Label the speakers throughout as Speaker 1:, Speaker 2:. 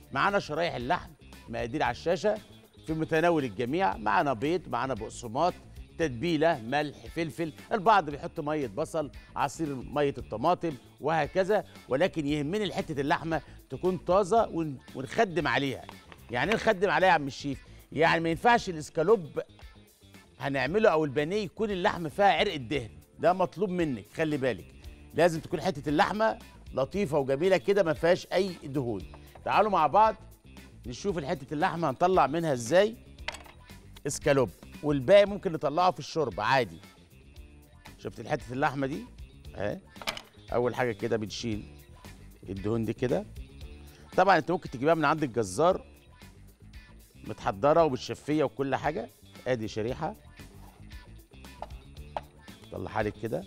Speaker 1: معانا شرايح اللحم مقادير على الشاشه في متناول الجميع معانا بيض معانا بقسماط تتبيله ملح فلفل البعض بيحط ميه بصل عصير ميه الطماطم وهكذا ولكن يهمني حته اللحمه تكون طازه ون- ونخدم عليها يعني ايه نخدم عليها يا عم الشيف يعني ما ينفعش الاسكالوب هنعمله او البانيه يكون اللحم فيها عرق الدهن ده مطلوب منك خلي بالك لازم تكون حته اللحمه لطيفه وجميله كده ما فيهاش اي دهون تعالوا مع بعض نشوف حته اللحمه هنطلع منها ازاي اسكالوب والباقي ممكن نطلعه في الشوربه عادي شفت حته اللحمه دي اهي اول حاجه كده بنشيل الدهون دي كده طبعا انت ممكن تجيبها من عند الجزار متحضره وبالشفيه وكل حاجه ادي شريحه طلعها لك كده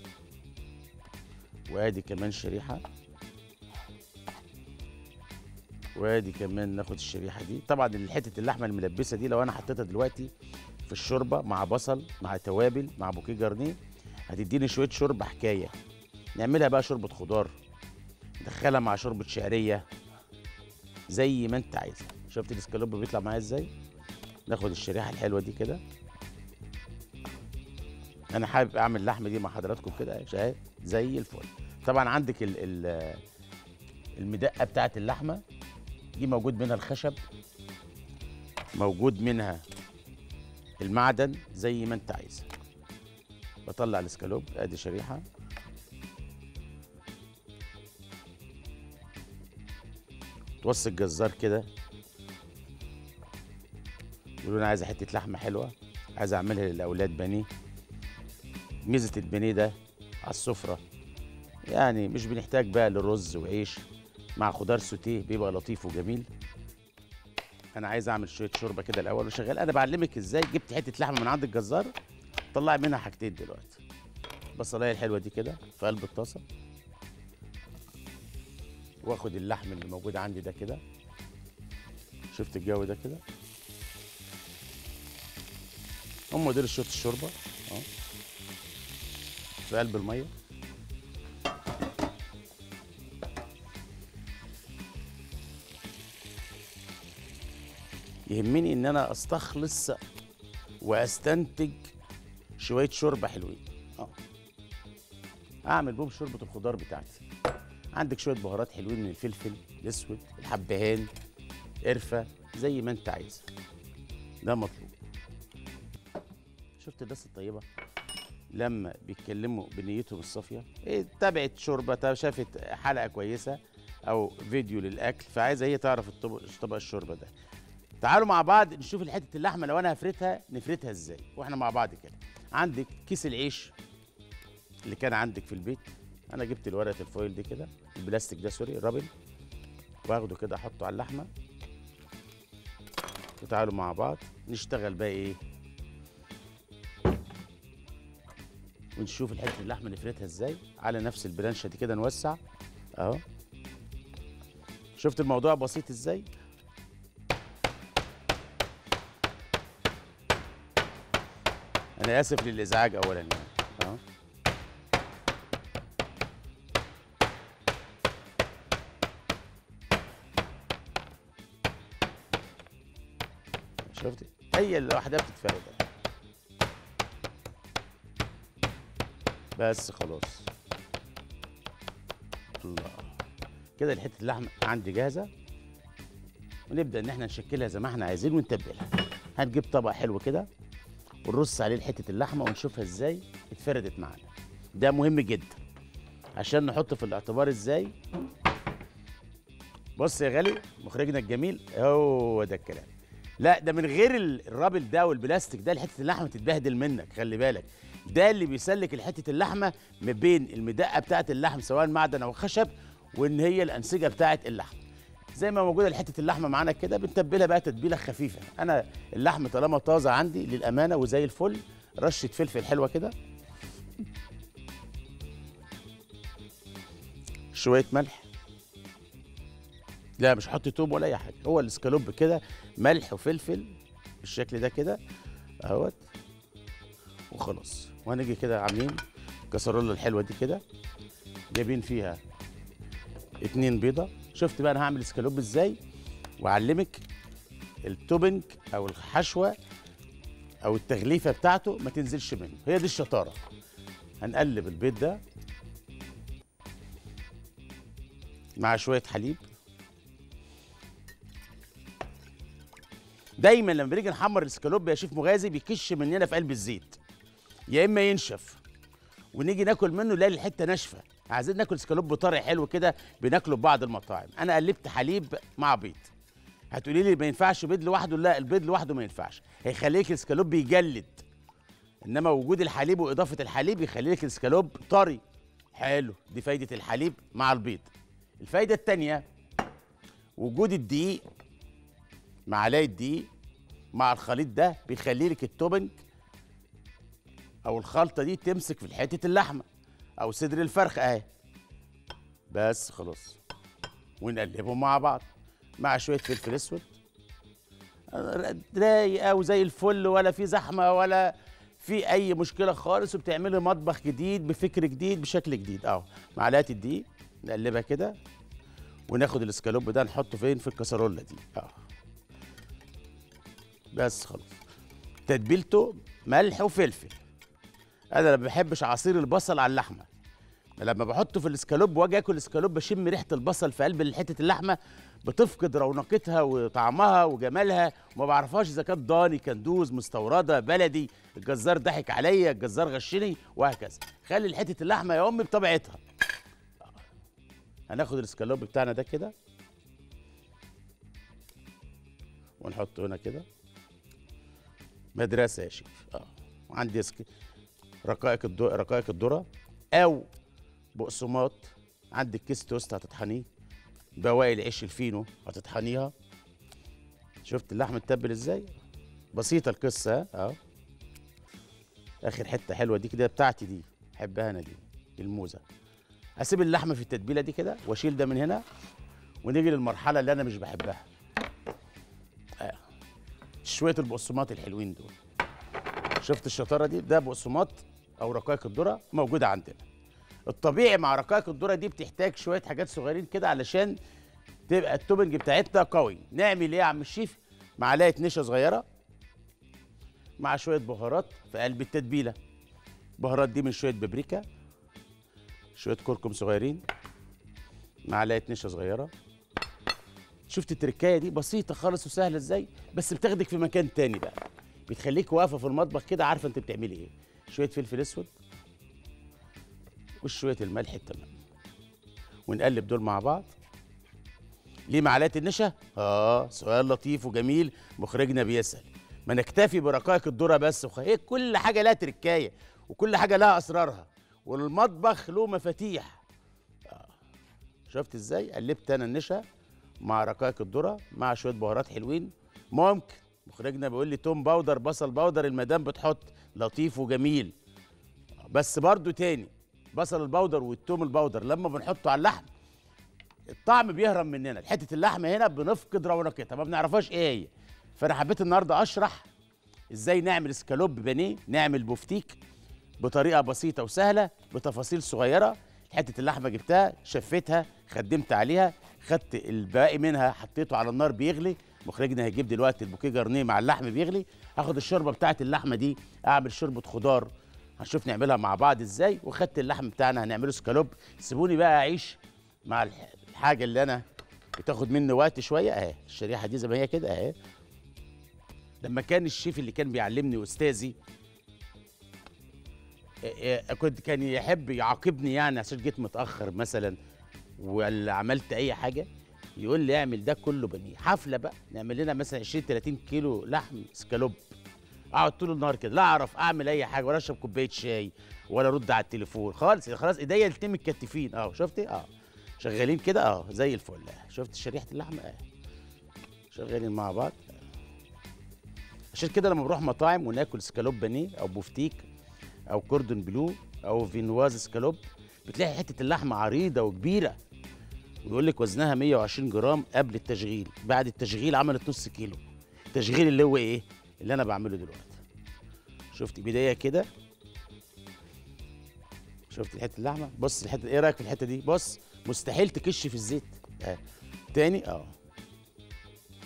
Speaker 1: وادي كمان شريحه وادي كمان ناخد الشريحه دي طبعا حته اللحمه الملبسه دي لو انا حطيتها دلوقتي في الشوربه مع بصل مع توابل مع بوكيه جرنيه هتديني شويه شوربه حكايه نعملها بقى شوربه خضار ندخلها مع شوربه شعريه زي ما انت عايز شفت الاسكالوب بيطلع معايا ازاي ناخد الشريحه الحلوه دي كده انا حابب اعمل اللحمه دي مع حضراتكم كده شايف زي الفل طبعا عندك ال ال المدقه بتاعت اللحمه دي موجود منها الخشب موجود منها المعدن زي ما انت عايز بطلع الاسكالوب ادي شريحه توصي الجزار كده يقولوا انا عايز حته لحمه حلوه عايز اعملها للاولاد بانيه ميزه البانيه ده على السفره يعني مش بنحتاج بقى لرز وعيش مع خضار سوتيه بيبقى لطيف وجميل انا عايز اعمل شويه شوربه كده الاول وشغال انا بعلمك ازاي جبت حته لحمه من عند الجزار طلعي منها حاجتين دلوقتي البصلايه الحلوه دي كده في قلب الطاسه واخد اللحم اللي موجود عندي ده كده شفت الجو ده كده هم دول شويه الشوربه اهو في قلب الميه يهمني ان انا استخلص واستنتج شويه شوربه حلوين اه اعمل بهم شوربه الخضار بتاعتي عندك شويه بهارات حلوين من الفلفل الاسود الحبهان قرفه زي ما انت عايز ده مطلوب شفت الناس الطيبه لما بيتكلموا بنيتهم الصافيه إيه تابعت شوربه تا- شافت حلقه كويسه او فيديو للاكل فعايزه هي تعرف الطبق طبق الشوربه ده تعالوا مع بعض نشوف حته اللحمه لو انا هفردها نفردها ازاي واحنا مع بعض كده عندك كيس العيش اللي كان عندك في البيت انا جبت الورقه الفويل دي كده البلاستيك ده سوري الرابل واخده كده احطه على اللحمه وتعالوا مع بعض نشتغل بقى ايه ونشوف الحته اللحمه نفردها ازاي على نفس البرانشه دي كده نوسع اهو شفت الموضوع بسيط ازاي انا اسف للازعاج اولا يعني اهو شفتي هي لوحدها بتتفرد بس خلاص الله كده الحته اللحمه عندي جاهزه ونبدا ان احنا نشكلها زي ما احنا عايزين ونتبلها هنجيب طبق حلو كده ونرص عليه حته اللحمه ونشوفها ازاي اتفردت معانا ده مهم جدا عشان نحط في الاعتبار ازاي بص يا غالي مخرجنا الجميل هو ده الكلام لا ده من غير ال- الرابل ده والبلاستيك ده حته اللحمه تتبهدل منك خلي بالك ده اللي بيسلك حته اللحمه ما بين المدقه بتاعه اللحم سواء معدن او خشب وان هي الانسجه بتاعه اللحم زي ما موجوده حته اللحمه معانا كده بنتبلها بقى تتبيله خفيفه انا اللحم طالما طازه عندي للامانه وزي الفل رشه فلفل حلوه كده شويه ملح لا مش هحط توم ولا اي حاجه هو الاسكالوب كده ملح وفلفل بالشكل ده كده اهوت وخلاص وهنيجي كده عاملين كسرولة الحلوه دي كده جايبين فيها اتنين بيضه شفت بقى انا هعمل اسكالوب ازاي واعلمك التوبنج او الحشوه او التغليفه بتاعته ما تنزلش منه هي دي الشطاره هنقلب البيض ده مع شويه حليب دايما لما بنيجي نحمر الاسكالوب يا شيف مغازي بيكش مننا في قلب الزيت يا اما ينشف ونيجي ناكل منه نلاقي الحته ناشفه عايزين ناكل اسكالوب طري حلو كده بناكله في بعض المطاعم انا قلبت حليب مع بيض هتقولي لي ما ينفعش بيض لوحده لا البيض لوحده ما ينفعش هيخليك الاسكالوب يجلد انما وجود الحليب واضافه الحليب يخلي لك الاسكالوب طري حلو دي فايده الحليب مع البيض الفايده الثانيه وجود الدقيق معلقه دقيق مع الخليط ده بيخلي لك التوبنج او الخلطه دي تمسك في حته اللحمه او صدر الفرخ اهي بس خلاص ونقلبهم مع بعض مع شويه فلفل اسود رايقه وزي الفل ولا في زحمه ولا في اي مشكله خالص وبتعملي مطبخ جديد بفكر جديد بشكل جديد اهو معلقه الدقيق نقلبها كده وناخد الاسكالوب ده نحطه فين في الكسرولة دي اه بس خلاص تتبيلته ملح وفلفل انا ما بحبش عصير البصل على اللحمه لما بحطه في الاسكالوب واجي اكل الاسكالوب بشم ريحه البصل في قلب حته اللحمه بتفقد رونقتها وطعمها وجمالها وما بعرفهاش اذا كانت ضاني كندوز مستورده بلدي الجزار ضحك عليا الجزار غشني وهكذا خلي حته اللحمه يا امي بطبيعتها هناخد الاسكالوب بتاعنا ده كده ونحطه هنا كده مدرسه يا شيف اه وعندي اسك... رقائق الدو... رقائق الذره او بقسماط عندك كيس توست هتطحنيه بواقي العيش الفينو هتطحنيها شفت اللحم اتبل ازاي بسيطه القصه ها اه اخر حته حلوه دي كده بتاعتي دي احبها انا دي الموزه اسيب اللحمه في التتبيله دي كده واشيل ده من هنا ونيجي للمرحله اللي انا مش بحبها آه. شويه البقسماط الحلوين دول شفت الشطاره دي ده بقسماط او رقائق الذره موجوده عندنا الطبيعي مع رقائق الذره دي بتحتاج شويه حاجات صغيرين كده علشان تبقى التوبنج بتاعتنا قوي نعمل ايه يا عم الشيف معلقه نشا صغيره مع شويه بهارات في قلب التتبيله البهارات دي من شويه بابريكا شويه كركم صغيرين معلقه نشا صغيره شفت التركايه دي بسيطه خالص وسهله ازاي بس بتاخدك في مكان تاني بقى بتخليك واقفه في المطبخ كده عارفه انت بتعملي ايه شويه فلفل اسود وشويه الملح التمام ونقلب دول مع بعض ليه معلقه النشا اه سؤال لطيف وجميل مخرجنا بيسال ما نكتفي برقائق الذره بس وخ... إيه كل حاجه لها تركايه وكل حاجه لها اسرارها والمطبخ له مفاتيح آه. شفت ازاي قلبت انا النشا مع رقائق الذره مع شويه بهارات حلوين ممكن مخرجنا بيقول لي توم باودر بصل باودر المدام بتحط لطيف وجميل بس برضو تاني بصل البودر والثوم البودر لما بنحطه على اللحم الطعم بيهرب مننا حته اللحمه هنا بنفقد رونقتها ما بنعرفهاش ايه هي فانا حبيت النهارده اشرح ازاي نعمل سكالوب بانيه نعمل بوفتيك بطريقه بسيطه وسهله بتفاصيل صغيره حته اللحمه جبتها شفتها خدمت عليها خدت الباقي منها حطيته على النار بيغلي مخرجنا هيجيب دلوقتي البوكيه جرنيه مع اللحم بيغلي هاخد الشوربه بتاعت اللحمه دي اعمل شوربه خضار هنشوف نعملها مع بعض ازاي وخدت اللحم بتاعنا هنعمله سكالوب سيبوني بقى اعيش مع الحاجه اللي انا بتاخد مني وقت شويه اهي الشريحه دي زي ما هي كده اهي لما كان الشيف اللي كان بيعلمني استاذي كنت كان يحب يعاقبني يعني عشان جيت متاخر مثلا ولا عملت اي حاجه يقول لي اعمل ده كله بانيه حفله بقى نعمل لنا مثلا 20 30 كيلو لحم سكالوب اقعد طول النهار كده لا اعرف اعمل اي حاجه ولا اشرب كوبايه شاي ولا ارد على التليفون خالص خلاص ايديا الاتنين متكتفين اه شفتي اه شغالين كده اه زي الفل اه شفت شريحه اللحمه اه شغالين مع بعض آه. عشان كده لما بنروح مطاعم وناكل سكالوب بانيه او بوفتيك او كوردون بلو او فينواز سكالوب بتلاقي حته اللحمه عريضه وكبيره ويقول لك وزنها 120 جرام قبل التشغيل بعد التشغيل عملت نص كيلو التشغيل اللي هو ايه اللي انا بعمله دلوقتي شفت بدايه كده شفت حته اللحمه بص الحته ايه رايك في الحته دي بص مستحيل تكش في الزيت اه تاني اه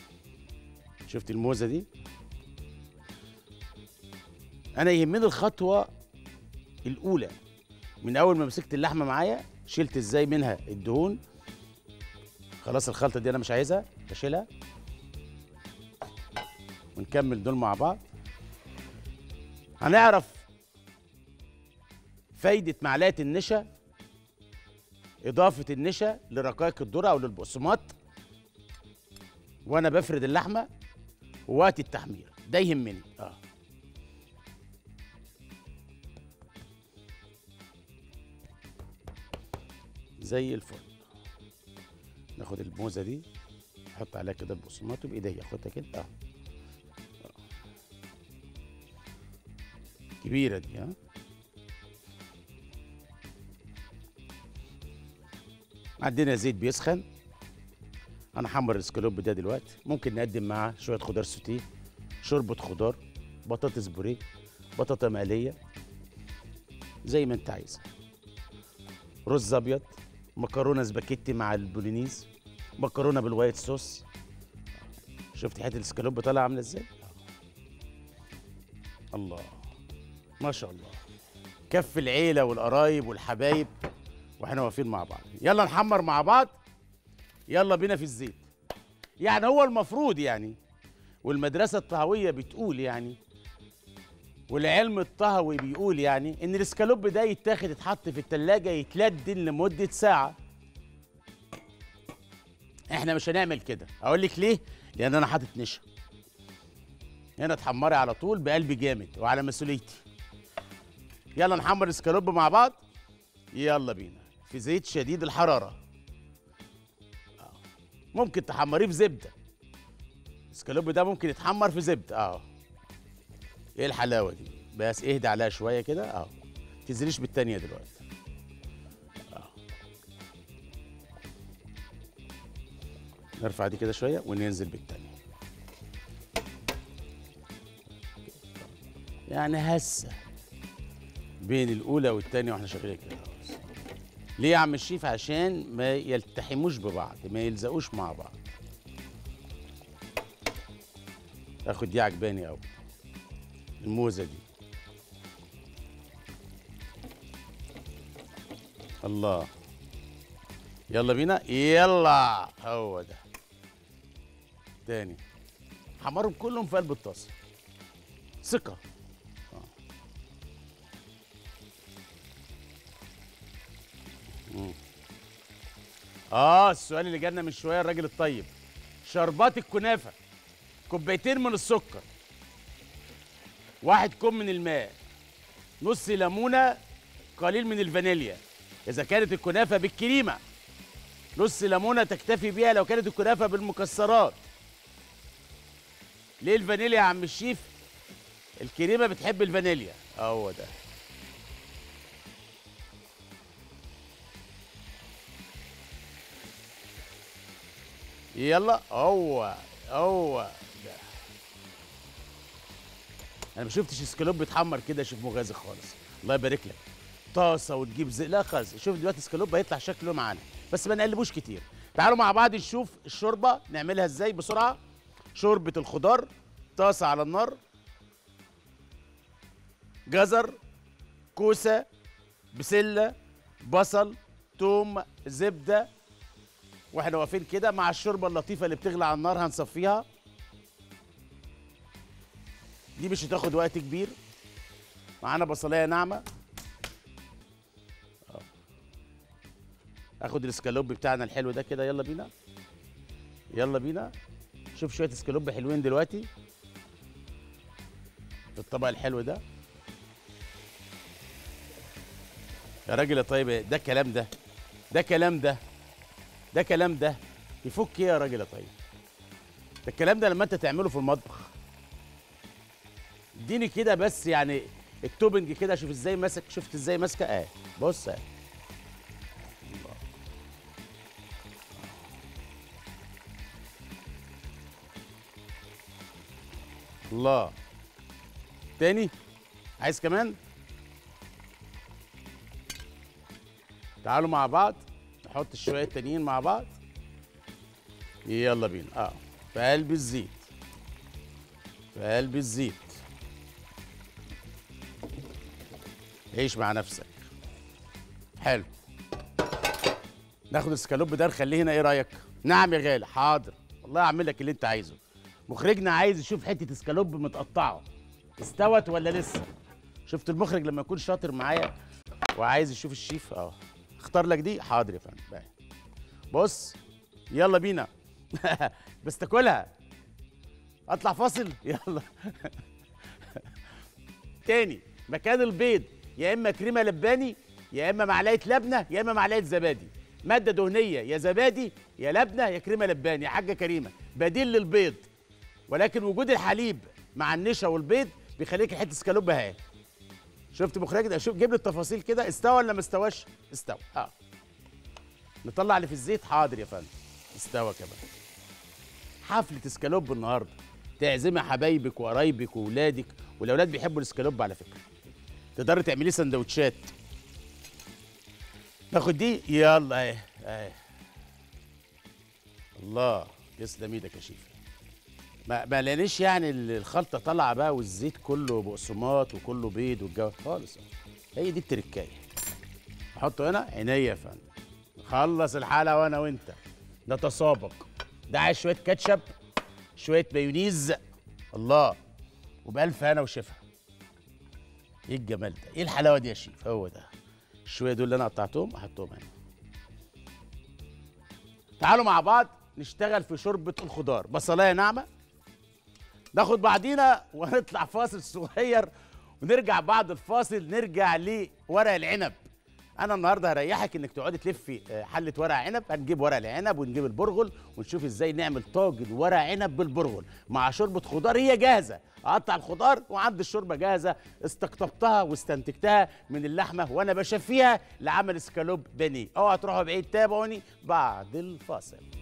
Speaker 1: شفت الموزه دي انا يهمني الخطوه الاولى من اول ما مسكت اللحمه معايا شلت ازاي منها الدهون خلاص الخلطه دي انا مش عايزها بشيلها ونكمل دول مع بعض هنعرف فايدة معلقة النشا إضافة النشا لرقائق الذرة أو للبقسماط وأنا بفرد اللحمة ووقت التحمير ده يهمني اه زي الفل ناخد الموزه دي نحط عليها كده البقسماط وبايديا اخدها كده اه آه. كبيره دي ها عندنا زيت بيسخن هنحمر الاسكالوب ده دلوقتي ممكن نقدم معاه شويه خضار سوتيه شوربه خضار بطاطس بوريه بطاطا مقليه زي ما انت عايز رز ابيض مكرونه سباكيتي مع البولينيز مكرونه بالوايت صوص شفت حته الاسكالوب طالعه عامله ازاي الله ما شاء الله كف العيله والقرايب والحبايب واحنا واقفين مع بعض يلا نحمر مع بعض يلا بينا في الزيت يعني هو المفروض يعني والمدرسه الطهويه بتقول يعني والعلم الطهوي بيقول يعني ان الاسكالوب ده يتاخد يتحط في التلاجة يتلدن لمدة ساعة احنا مش هنعمل كده اقول لك ليه لان انا حاطط نشا هنا تحمري على طول بقلب جامد وعلى مسؤوليتي يلا نحمر الاسكالوب مع بعض يلا بينا في زيت شديد الحرارة آه. ممكن تحمريه في زبدة الاسكالوب ده ممكن يتحمر في زبدة اه ايه الحلاوه دي بس اهدى عليها شويه كده اه تنزليش بالتانيه دلوقتي اه نرفع دي كده شويه وننزل بالتانيه يعني هسه بين الاولى والتانيه واحنا شغالين كده خلاص. ليه يا عم الشيف عشان ما يلتحموش ببعض ما يلزقوش مع بعض اخد دي عجباني قوي الموزه دي الله يلا بينا يلا هو ده تاني حمرهم كلهم في قلب الطاسه ثقه آه. مم. اه السؤال اللي جالنا من شويه الراجل الطيب شربات الكنافه كوبايتين من السكر واحد كوب من الماء نص ليمونه قليل من الفانيليا اذا كانت الكنافه بالكريمه نص ليمونه تكتفي بيها لو كانت الكنافه بالمكسرات ليه الفانيليا يا عم الشيف الكريمه بتحب الفانيليا هو ده يلا هو هو ده انا ما شفتش اسكالوب بيتحمر كده يا شيف مغازي خالص الله يبارك لك طاسه وتجيب زي لا خالص شوف دلوقتي اسكالوب هيطلع شكله معانا بس ما نقلبوش كتير تعالوا مع بعض نشوف الشوربه نعملها ازاي بسرعه شوربه الخضار طاسه على النار جزر كوسه بسله بصل توم زبده واحنا واقفين كده مع الشوربه اللطيفه اللي بتغلي على النار هنصفيها دي مش هتاخد وقت كبير معانا بصلايه ناعمه آه. اخد الاسكالوب بتاعنا الحلو ده كده يلا بينا يلا بينا شوف شويه اسكالوب حلوين دلوقتي في الطبق الحلو ده يا راجل يا طيب ده كلام ده ده كلام ده ده كلام ده يفك ايه يا راجل يا طيب ده الكلام ده لما انت تعمله في المطبخ اديني كده بس يعني التوبنج كده شوف ازاي ماسك شفت ازاي ماسكه اه بص اه الله. الله تاني عايز كمان تعالوا مع بعض نحط شويه تانيين مع بعض يلا بينا اه في قلب الزيت في قلب الزيت عيش مع نفسك حلو ناخد السكالوب ده نخليه هنا ايه رايك نعم يا غالي حاضر والله اعمل لك اللي انت عايزه مخرجنا عايز يشوف حته اسكالوب متقطعه استوت ولا لسه شفت المخرج لما يكون شاطر معايا وعايز يشوف الشيف اه اختار لك دي حاضر يا فندم بقى. بص يلا بينا بس تاكلها اطلع فاصل يلا تاني مكان البيض يا اما كريمه لباني يا اما معلقه لبنه يا اما معلقه زبادي ماده دهنيه يا زبادي يا لبنه يا كريمه لباني يا حاجه كريمه بديل للبيض ولكن وجود الحليب مع النشا والبيض بيخليك حته سكالوب اهي شفت مخرج ده شوف جيب لي التفاصيل كده استوى ولا ما استواش استوى اه نطلع اللي في الزيت حاضر يا فندم استوى كمان حفله اسكالوب النهارده تعزمي حبايبك وقرايبك واولادك والاولاد بيحبوا الاسكالوب على فكره تقدري تعمليه سندوتشات ناخد دي يلا اهي اهي الله يسلم ايدك يا شيف ما ما لقيناش يعني الخلطه طالعه بقى والزيت كله بقسماط وكله بيض والجو خالص هي دي التركايه احطه هنا عينيا يا فندم خلص الحلقه وانا وانت نتسابق ده عايز شويه كاتشب شويه مايونيز الله وبألف هنا وشفا ايه الجمال ده ايه الحلاوه دي يا شيف هو ده الشويه دول اللي انا قطعتهم احطهم هنا تعالوا مع بعض نشتغل في شوربه الخضار بصلايه ناعمه ناخد بعضينا ونطلع فاصل صغير ونرجع بعد الفاصل نرجع لورق العنب انا النهارده هريحك انك تقعدي تلفي آه، حله ورق عنب هنجيب ورق العنب ونجيب البرغل ونشوف ازاي نعمل طاجن ورق عنب بالبرغل مع شوربه خضار هي جاهزه اقطع الخضار وعندي الشوربه جاهزه استقطبتها واستنتجتها من اللحمه وانا بشفيها لعمل سكالوب بانيه اوعى تروحوا بعيد تابعوني بعد الفاصل